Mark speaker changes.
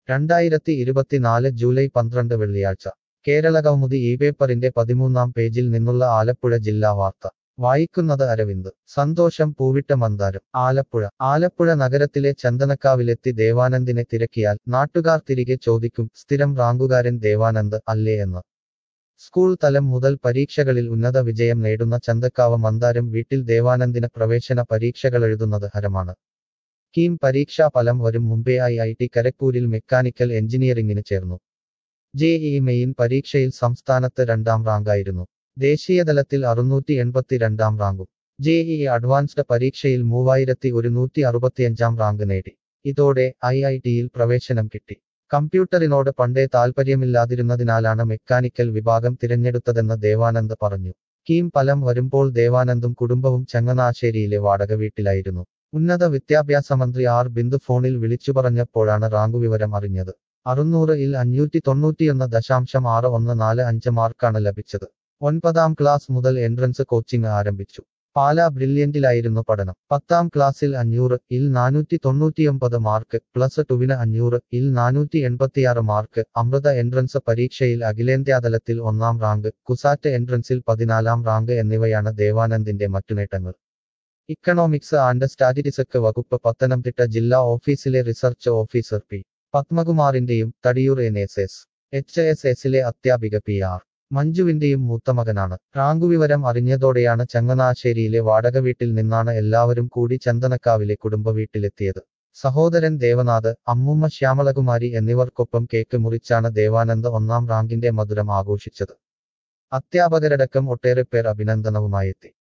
Speaker 1: രണ്ടായിരത്തി ഇരുപത്തിനാല് ജൂലൈ പന്ത്രണ്ട് വെള്ളിയാഴ്ച കേരളകൗമുദി ഈ പേപ്പറിന്റെ പതിമൂന്നാം പേജിൽ നിന്നുള്ള ആലപ്പുഴ ജില്ലാ വാർത്ത വായിക്കുന്നത് അരവിന്ദ് സന്തോഷം പൂവിട്ട മന്ദാരം ആലപ്പുഴ ആലപ്പുഴ നഗരത്തിലെ ചന്ദനക്കാവിലെത്തി ദേവാനന്ദിനെ തിരക്കിയാൽ നാട്ടുകാർ തിരികെ ചോദിക്കും സ്ഥിരം റാങ്കുകാരൻ ദേവാനന്ദ് അല്ലേ എന്ന് സ്കൂൾ തലം മുതൽ പരീക്ഷകളിൽ ഉന്നത വിജയം നേടുന്ന ചന്തക്കാവ് മന്ദാരം വീട്ടിൽ ദേവാനന്ദിന് പ്രവേശന പരീക്ഷകളെഴുതുന്നത് ഹരമാണ് കീം പരീക്ഷാ ഫലം വരും മുമ്പേ ഐ ഐ ടി കരക്കൂരിൽ മെക്കാനിക്കൽ എഞ്ചിനീയറിംഗിന് ചേർന്നു ജെഇ മെയിൻ പരീക്ഷയിൽ സംസ്ഥാനത്ത് രണ്ടാം റാങ്കായിരുന്നു ദേശീയതലത്തിൽ അറുന്നൂറ്റി എൺപത്തിരണ്ടാം റാങ്കും ജെഇ അഡ്വാൻസ്ഡ് പരീക്ഷയിൽ മൂവായിരത്തി ഒരുന്നൂറ്റി അറുപത്തിയഞ്ചാം റാങ്ക് നേടി ഇതോടെ ഐ ഐ ടിയിൽ പ്രവേശനം കിട്ടി കമ്പ്യൂട്ടറിനോട് പണ്ടേ താൽപ്പര്യമില്ലാതിരുന്നതിനാലാണ് മെക്കാനിക്കൽ വിഭാഗം തിരഞ്ഞെടുത്തതെന്ന് ദേവാനന്ദ് പറഞ്ഞു കീം ഫലം വരുമ്പോൾ ദേവാനന്ദും കുടുംബവും ചങ്ങനാശ്ശേരിയിലെ വാടക വീട്ടിലായിരുന്നു ഉന്നത വിദ്യാഭ്യാസ മന്ത്രി ആർ ബിന്ദു ഫോണിൽ വിളിച്ചു പറഞ്ഞപ്പോഴാണ് റാങ്കുവിവരം അറിഞ്ഞത് അറുന്നൂറ് ഇൽ അഞ്ഞൂറ്റി തൊണ്ണൂറ്റിയൊന്ന് ദശാംശം ആറ് ഒന്ന് നാല് അഞ്ച് മാർക്കാണ് ലഭിച്ചത് ഒൻപതാം ക്ലാസ് മുതൽ എൻട്രൻസ് കോച്ചിംഗ് ആരംഭിച്ചു പാല ബ്രില്യന്റിലായിരുന്നു പഠനം പത്താം ക്ലാസ്സിൽ അഞ്ഞൂറ് ഇൽ നാനൂറ്റി തൊണ്ണൂറ്റിയൊമ്പത് മാർക്ക് പ്ലസ് ടുവിന് അഞ്ഞൂറ് ഇൽ നാനൂറ്റി എൺപത്തിയാറ് മാർക്ക് അമൃത എൻട്രൻസ് പരീക്ഷയിൽ അഖിലേന്ത്യാതലത്തിൽ ഒന്നാം റാങ്ക് കുസാറ്റ് എൻട്രൻസിൽ പതിനാലാം റാങ്ക് എന്നിവയാണ് ദേവാനന്ദിന്റെ മറ്റു നേട്ടങ്ങൾ ഇക്കണോമിക്സ് ആൻഡ് സ്റ്റാറ്റിസ്റ്റിക്സ് വകുപ്പ് പത്തനംതിട്ട ജില്ലാ ഓഫീസിലെ റിസർച്ച് ഓഫീസർ പി പത്മകുമാറിന്റെയും Thadiyoor N S S H S എസിലെ അധ്യാപിക പി ആർ മഞ്ജുവിന്റെയും മൂത്തമകനാണ് റാങ്കുവിവരം അറിഞ്ഞതോടെയാണ് ചങ്ങനാശ്ശേരിയിലെ വാടക വീട്ടിൽ നിന്നാണ് എല്ലാവരും കൂടി ചന്ദനക്കാവിലെ കുടുംബ വീട്ടിലെത്തിയത് സഹോദരൻ ദേവനാഥ് അമ്മൂമ്മ ശ്യാമളകുമാരി എന്നിവർക്കൊപ്പം കേക്ക് മുറിച്ചാണ് ദേവാനന്ദ് ഒന്നാം റാങ്കിന്റെ മധുരം ആഘോഷിച്ചത് അധ്യാപകരടക്കം ഒട്ടേറെ പേർ അഭിനന്ദനവുമായെത്തി